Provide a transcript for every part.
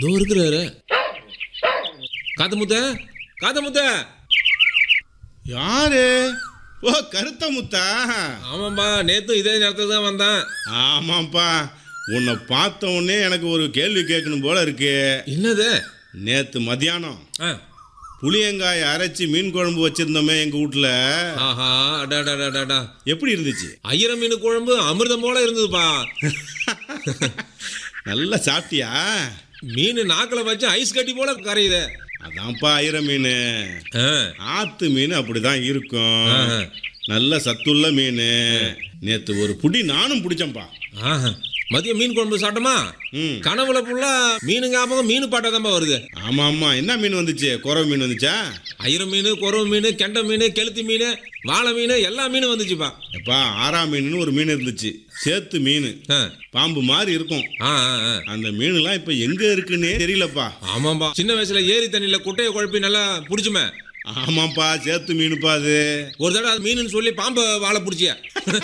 இதோ இருக்கிறாரு காத்த முத்த காத்த முத்த யாரு ஓ கருத்த முத்தா ஆமாம்பா நேத்து இதே நேரத்துக்கு தான் வந்தேன் ஆமாப்பா உன்னை பார்த்த உடனே எனக்கு ஒரு கேள்வி கேட்கணும் போல இருக்கு என்னது நேத்து மத்தியானம் ஆ, புளியங்காய் அரைச்சி மீன் குழம்பு வச்சிருந்தோமே எங்க வீட்ல ஆஹா அடாடாடாடாடா எப்படி இருந்துச்சு ஐயர மீன் குழம்பு அமிர்தம் போல இருந்ததுப்பா நல்லா சாப்பிட்டியா மீன் நாக்கில் வச்சு ஐஸ் கட்டி போல கரையுது அதான்ப்பா ஐர மீன் ஆ, ஆத்து மீன் அப்படிதான் இருக்கும் ஆஹா. நல்ல சத்துள்ள மீன் நேத்து ஒரு புடி நானும் பிடிச்சேன்ப்பா ஆஹா. மதியம் மீன் குழம்பு சாப்பிட்டோமா ம் கனவுல ஃபுல்லா மீனு ஞாபகம் மீன் பாட்டாதான்பா வருது ஆமா ஆமா என்ன மீன் வந்துச்சு குறவு மீன் வந்துச்சா ஐயர மீன் குறவு மீன் கெண்டை மீன் கெளுத்தி மீன் வாழை மீன் எல்லா மீனும் வந்துச்சுப்பா எப்பா ஆறா மீனுன்னு ஒரு மீன் இருந்துச்சு சேத்து மீன் ஆ, பாம்பு மாதிரி இருக்கும் ஆ, ஆ, ஆ. அந்த மீன்லாம் இப்ப எங்க இருக்குன்னே தெரியலப்பா ஆமாம்பா சின்ன வயசுல ஏரி தண்ணியில குட்டையை குழப்பி நல்லா புடிச்சுமே ஆமாப்பா சேத்து மீனுப்பா அது ஒரு தடவை அது மீனுன்னு சொல்லி பாம்பை வாழை பிடிச்சிய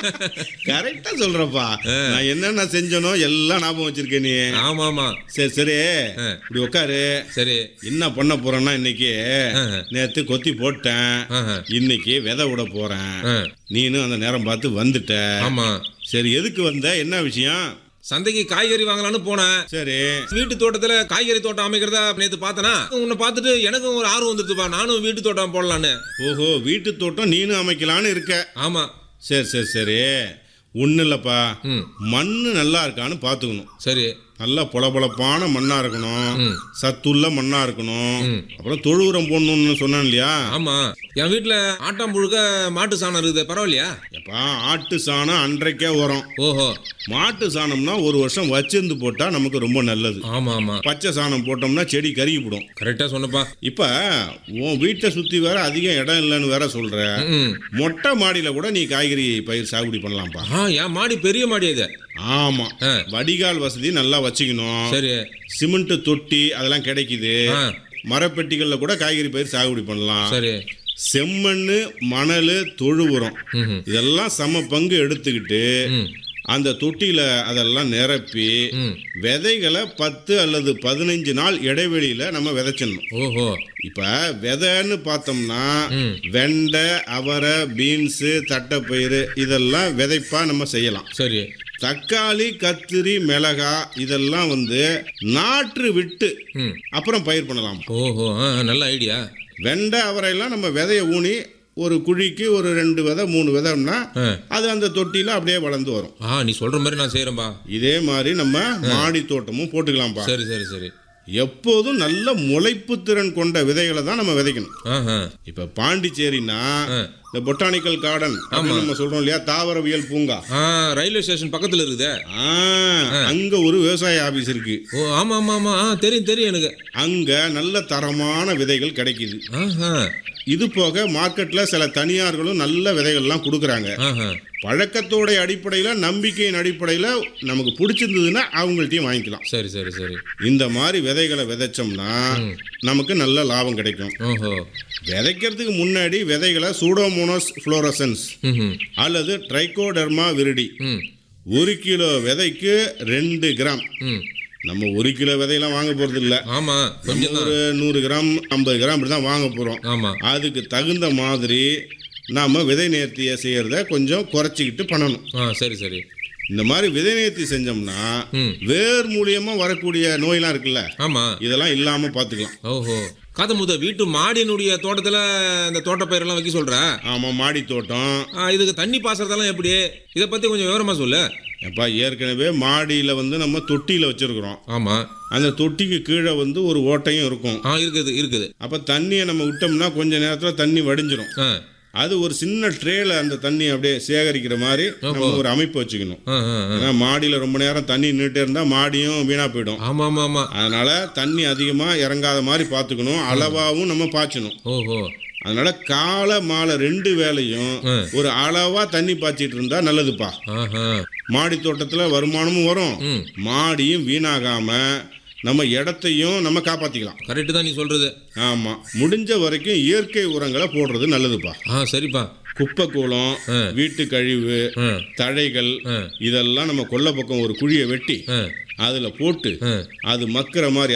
கரெக்டா சொல்றப்பா நான் என்னென்ன செஞ்சனோ எல்லாம் ஞாபகம் வச்சிருக்கேன் நீ ஆமா ஆமா சரி சரி ஆ. இப்படி உட்காரு சரி என்ன பண்ண போறேன்னா இன்னைக்கு ஆஹா. நேத்து கொத்தி போட்டேன் ஆஹா. இன்னைக்கு விதை விட போறேன் ஆ, நீனும் அந்த நேரம் பார்த்து வந்துட்ட ஆமா சரி எதுக்கு வந்த என்ன விஷயம் சந்தைக்கு காய்கறி வாங்கலாம்னு போனேன் சரி வீட்டு தோட்டத்துல காய்கறி தோட்டம் அமைக்கிறதா நேத்து பார்த்தனா உன்னை பார்த்துட்டு எனக்கும் ஒரு ஆர்வம் வந்துருச்சுப்பா நானும் வீட்டு தோட்டம் போடலான்னு ஓஹோ வீட்டு தோட்டம் நீனும் அமைக்கலான்னு இருக்க ஆமா சரி சரி சரி ஒன்றும் இல்லைப்பா ம் மண் நல்லா இருக்கான்னு பார்த்துக்கணும் சரி நல்லா பொலபொலப்பான மண்ணாக இருக்கணும் ம். சத்துள்ள மண்ணாக இருக்கணும் ம். அப்புறம் தொழு உரம் போடணும்னு சொன்னேன் இல்லையா ஆமா என் வீட்டுல ஆட்டாம் புழுக்க மாட்டு சாணம் இருக்குது பரவாயில்லையா எப்பா ஆட்டு சாணம் அன்றைக்கே உரம் ஓஹோ மாட்டு சாணம்னா ஒரு வருஷம் வச்சிருந்து போட்டால் நமக்கு ரொம்ப நல்லது ஆமா ஆமா பச்சை சாணம் போட்டோம்னா செடி கருகிவிடும் கரெக்டா சொன்னப்பா இப்போ உன் வீட்டை சுற்றி வேற அதிகம் இடம் இல்லைன்னு வேற சொல்கிற ம் மொட்டை மாடியில் கூட நீ காய்கறி பயிர் சாகுபடி பண்ணலாம்ப்பா ஆ என் மாடி பெரிய மாடி அது ஆமாம் ஆ. வடிகால் வசதி நல்லா வச்சுக்கணும் சரி சிமெண்ட் தொட்டி அதெல்லாம் கிடைக்குது ஆ மரப்பெட்டிகளில் கூட காய்கறி பயிர் சாகுபடி பண்ணலாம் சரி செம்மண் மணல் தொழு உரம் ம் இதெல்லாம் சம பங்கு எடுத்துக்கிட்டு ம் அந்த தொட்டியில் அதெல்லாம் நிரப்பி ம் விதைகளை பத்து அல்லது பதினஞ்சு நாள் இடைவெளியில் நம்ம விதைச்சிடணும் ஓஹோ இப்போ விதைன்னு பார்த்தோம்னா ம். வெண்டை அவரை பீன்ஸு தட்டைப்பயிறு இதெல்லாம் விதைப்பா நம்ம செய்யலாம் சரி தக்காளி கத்திரி மிளகா இதெல்லாம் வந்து நாற்று விட்டு ம் அப்புறம் பயிர் பண்ணலாம் ஓஹோ ஆ நல்ல ஐடியா வெண்டை அவரையெல்லாம் நம்ம விதைய ஊனி ஒரு குழிக்கு ஒரு ரெண்டு விதை மூணு விதைன்னா ஆ அது அந்த தொட்டியில் அப்படியே வளர்ந்து வரும் ஆ நீ சொல்ற மாதிரி நான் செய்யறேன்பா இதே மாதிரி நம்ம மாடி தோட்டமும் போட்டுக்கலாம்ப்பா சரி சரி சரி எப்போதும் நல்ல முளைப்பு திறன் கொண்ட விதைகளை தான் நம்ம விதைக்கணும் ஆஹா இப்போ பாண்டிச்சேரினா ஆ. இந்த பொட்டானிக்கல் கார்டன் அப்படின்னு நம்ம சொல்றோம் இல்லையா தாவரவியல் பூங்கா ஆ ரயில்வே ஸ்டேஷன் பக்கத்துல இருக்குதே ஆ, அங்க ஒரு விவசாய ஆபீஸ் இருக்கு ஓ ஆமா ஆமா ஆமா ஆ தெரியும் தெரியும் எனக்கு அங்க நல்ல தரமான விதைகள் கிடைக்குது ஆஹா இது போக மார்க்கெட்ல சில தனியார்களும் நல்ல விதைகள்லாம் கொடுக்குறாங்க ஆஹா பழக்கத்தோட அடிப்படையில் நம்பிக்கையின் அடிப்படையில் நமக்கு பிடிச்சிருந்ததுன்னா அவங்கள்ட்டையும் வாங்கிக்கலாம் சரி சரி சரி இந்த மாதிரி விதைகளை விதைச்சோம்னா நமக்கு நல்ல லாபம் கிடைக்கும் ஓஹோ விதைக்கிறதுக்கு முன்னாடி விதைகளை சூடோமோனோஸ் ஃப்ளோரசன்ஸ் ம் அல்லது ட்ரைகோடர்மா விரிடி ம் ஒரு கிலோ விதைக்கு ரெண்டு கிராம் ம் நம்ம ஒரு கிலோ விதையெல்லாம் வாங்க போகிறது இல்லை ஆமா கொஞ்சம் தான் ஒரு நூறு கிராம் ஐம்பது கிராம் இப்படி தான் வாங்க போகிறோம் ஆமா அதுக்கு தகுந்த மாதிரி நாம் விதை நேர்த்தியை செய்கிறத கொஞ்சம் குறைச்சிக்கிட்டு பண்ணணும் ஆ சரி சரி இந்த மாதிரி விதை நேர்த்தி செஞ்சோம்னா ம் வேர் மூலியமாக வரக்கூடிய நோயெல்லாம் இருக்குல்ல ஆமா இதெல்லாம் இல்லாமல் பார்த்துக்கலாம் ஓஹோ காதமுத வீட்டு மாடியினுடைய தோட்டத்துல இந்த தோட்டப்பயிரெல்லாம் வைக்க சொல்ற ஆமாம் மாடி தோட்டம் ஆ, இதுக்கு தண்ணி பாசறதெல்லாம் எப்படி இதை பத்தி கொஞ்சம் விவரமா சொல்லு எப்பா ஏற்கனவே மாடியில் வந்து நம்ம தொட்டியில் வச்சுருக்குறோம் ஆமா அந்த தொட்டிக்கு கீழே வந்து ஒரு ஓட்டையும் இருக்கும் ஆ இருக்குது இருக்குது அப்போ தண்ணியை நம்ம விட்டோம்னா கொஞ்ச நேரத்தில் தண்ணி வடிஞ்சிரும் ஆ அது ஒரு சின்ன ட்ரேல அந்த தண்ணி அப்படியே சேகரிக்கிற மாதிரி நம்ம ஒரு அமைப்பு வச்சுக்கணும் ஆ ஆ ஆ. ஏன்னா மாடியில் ரொம்ப நேரம் தண்ணி நின்றுட்டே இருந்தால் மாடியும் வீணாக போயிடும் ஆமா ஆமா ஆமா அதனால தண்ணி அதிகமாக இறங்காத மாதிரி பார்த்துக்கணும் அளவாகவும் நம்ம பாய்ச்சணும் ஓஹோ அதனால காலை மாலை ரெண்டு வேளையும் ஆ. ஒரு அளவா தண்ணி பாய்ச்சிட்டு இருந்தா நல்லதுப்பா ஆஹா மாடி தோட்டத்தில் வருமானமும் வரும் ம் மாடியும் வீணாகாம நம்ம இடத்தையும் நம்ம காப்பாற்றிக்கலாம் கரெக்டு தான் நீ சொல்றது ஆமாம் முடிஞ்ச வரைக்கும் இயற்கை உரங்களை போடுறது நல்லதுப்பா ஆ சரிப்பா குப்பை கூலம் ஆ. வீட்டு கழிவு ஆ தழைகள் ஆ. இதெல்லாம் நம்ம கொல்லை பக்கம் ஒரு குழியை வெட்டி ஆ அதில் போட்டு ஆ அது மக்கிற மாதிரி